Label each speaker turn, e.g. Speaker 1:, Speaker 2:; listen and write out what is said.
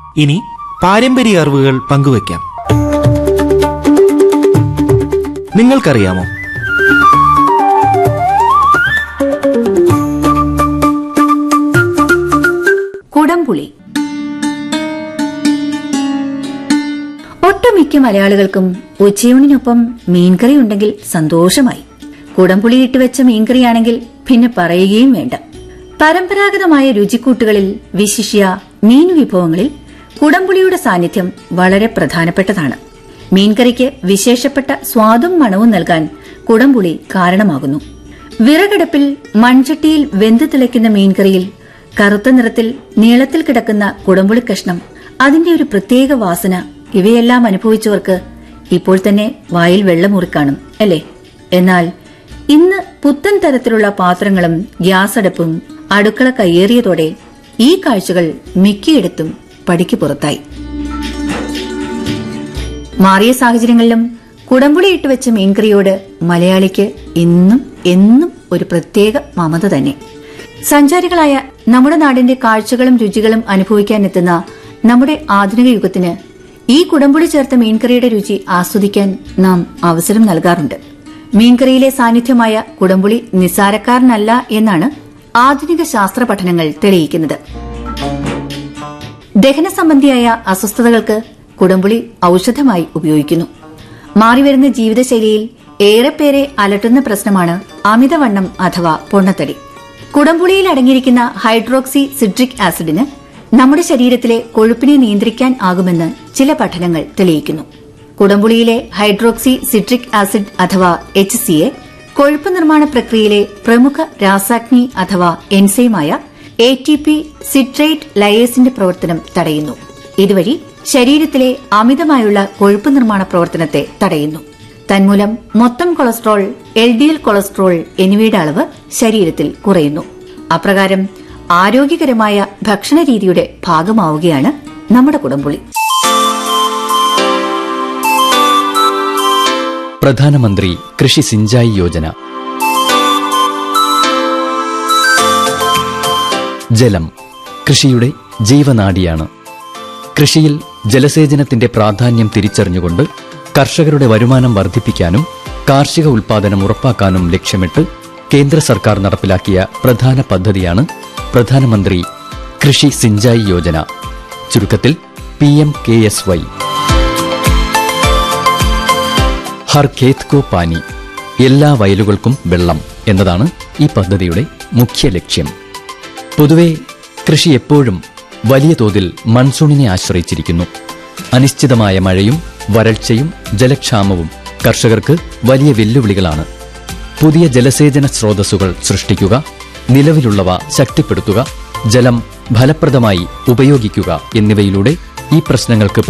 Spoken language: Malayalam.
Speaker 1: ഇനി പാരമ്പര്യ അറിവുകൾ പങ്കുവയ്ക്കാം നിങ്ങൾക്കറിയാമോ
Speaker 2: കുടംപുളി ഒട്ടുമിക്ക മലയാളികൾക്കും ഉച്ചയൂണിനൊപ്പം മീൻകറി ഉണ്ടെങ്കിൽ സന്തോഷമായി കുടംപുളി ഇട്ടുവെച്ച മീൻകറിയാണെങ്കിൽ പിന്നെ പറയുകയും വേണ്ട പരമ്പരാഗതമായ രുചിക്കൂട്ടുകളിൽ വിശിഷ്യ മീൻ വിഭവങ്ങളിൽ കുടംപുളിയുടെ സാന്നിധ്യം വളരെ പ്രധാനപ്പെട്ടതാണ് മീൻകറിക്ക് വിശേഷപ്പെട്ട സ്വാദും മണവും നൽകാൻ കുടംപുളി കാരണമാകുന്നു വിറകടുപ്പിൽ മൺചട്ടിയിൽ വെന്ത് തിളയ്ക്കുന്ന മീൻകറിയിൽ കറുത്ത നിറത്തിൽ നീളത്തിൽ കിടക്കുന്ന കുടംപുളി കഷ്ണം അതിന്റെ ഒരു പ്രത്യേക വാസന ഇവയെല്ലാം അനുഭവിച്ചവർക്ക് ഇപ്പോൾ തന്നെ വായിൽ വെള്ളമുറിക്കാണും അല്ലേ എന്നാൽ ഇന്ന് പുത്തൻ തരത്തിലുള്ള പാത്രങ്ങളും ഗ്യാസ് അടുപ്പും അടുക്കള കയ്യേറിയതോടെ ഈ കാഴ്ചകൾ മിക്കയിടത്തും പടിക്ക് പുറത്തായി മാറിയ സാഹചര്യങ്ങളിലും കുടംപുളി ഇട്ടുവെച്ച മീൻകറിയോട് മലയാളിക്ക് ഇന്നും എന്നും ഒരു പ്രത്യേക മമത തന്നെ സഞ്ചാരികളായ നമ്മുടെ നാടിന്റെ കാഴ്ചകളും രുചികളും അനുഭവിക്കാനെത്തുന്ന നമ്മുടെ ആധുനിക യുഗത്തിന് ഈ കുടംപുളി ചേർത്ത മീൻകറിയുടെ രുചി ആസ്വദിക്കാൻ നാം അവസരം നൽകാറുണ്ട് മീൻകറിയിലെ സാന്നിധ്യമായ കുടംപുളി നിസ്സാരക്കാരനല്ല എന്നാണ് ആധുനിക ശാസ്ത്ര പഠനങ്ങൾ തെളിയിക്കുന്നത് ദഹന സംബന്ധിയായ അസ്വസ്ഥതകൾക്ക് കുടംപുളി ഔഷധമായി ഉപയോഗിക്കുന്നു മാറിവരുന്ന ജീവിതശൈലിയിൽ ഏറെപ്പേരെ അലട്ടുന്ന പ്രശ്നമാണ് അമിതവണ്ണം അഥവാ പൊണ്ണത്തടി കുടംപുളിയിൽ അടങ്ങിയിരിക്കുന്ന ഹൈഡ്രോക്സി സിട്രിക് ആസിഡിന് നമ്മുടെ ശരീരത്തിലെ കൊഴുപ്പിനെ നിയന്ത്രിക്കാൻ ആകുമെന്ന് ചില പഠനങ്ങൾ തെളിയിക്കുന്നു കുടംപുളിയിലെ ഹൈഡ്രോക്സി സിട്രിക് ആസിഡ് അഥവാ എച്ച് സി എ കൊഴുപ്പ് നിർമ്മാണ പ്രക്രിയയിലെ പ്രമുഖ രാസാഗ്നി അഥവാ എൻസൈമായ എ ടി പി സിട്രേറ്റ് ലയേസിന്റെ പ്രവർത്തനം തടയുന്നു ഇതുവഴി ശരീരത്തിലെ അമിതമായുള്ള കൊഴുപ്പ് നിർമ്മാണ പ്രവർത്തനത്തെ തടയുന്നു തന്മൂലം മൊത്തം cholesterol L D L cholesterol എന്നിവയുടെ അളവ് ശരീരത്തിൽ കുറയുന്നു അപ്രകാരം ആരോഗ്യകരമായ ഭക്ഷണരീതിയുടെ ഭാഗമാവുകയാണ് നമ്മുടെ കുടംപുളി
Speaker 3: പ്രധാനമന്ത്രി കൃഷി സിഞ്ചായി യോജന ജലം കൃഷിയുടെ ജീവനാഡിയാണ് കൃഷിയിൽ ജലസേചനത്തിന്റെ പ്രാധാന്യം തിരിച്ചറിഞ്ഞുകൊണ്ട് കർഷകരുടെ വരുമാനം വർദ്ധിപ്പിക്കാനും കാർഷിക ഉൽപാദനം ഉറപ്പാക്കാനും ലക്ഷ്യമിട്ട് കേന്ദ്ര സർക്കാർ നടപ്പിലാക്കിയ പ്രധാന പദ്ധതിയാണ് പ്രധാനമന്ത്രി കൃഷി സിഞ്ചായി യോജന ചുരുക്കത്തിൽ P M K S Y ഹർ ഖേത് കോ പാനി എല്ലാ വയലുകൾക്കും വെള്ളം എന്നതാണ് ഈ പദ്ധതിയുടെ മുഖ്യ ലക്ഷ്യം പൊതുവെ കൃഷി എപ്പോഴും വലിയ തോതിൽ മൺസൂണിനെ ആശ്രയിച്ചിരിക്കുന്നു അനിശ്ചിതമായ മഴയും വരൾച്ചയും ജലക്ഷാമവും കർഷകർക്ക് വലിയ വെല്ലുവിളികളാണ് പുതിയ ജലസേചന സ്രോതസ്സുകൾ സൃഷ്ടിക്കുക നിലവിലുള്ളവ ശക്തിപ്പെടുത്തുക ജലം ഫലപ്രദമായി ഉപയോഗിക്കുക എന്നിവയിലൂടെ ഈ പ്രശ്നങ്ങൾക്ക്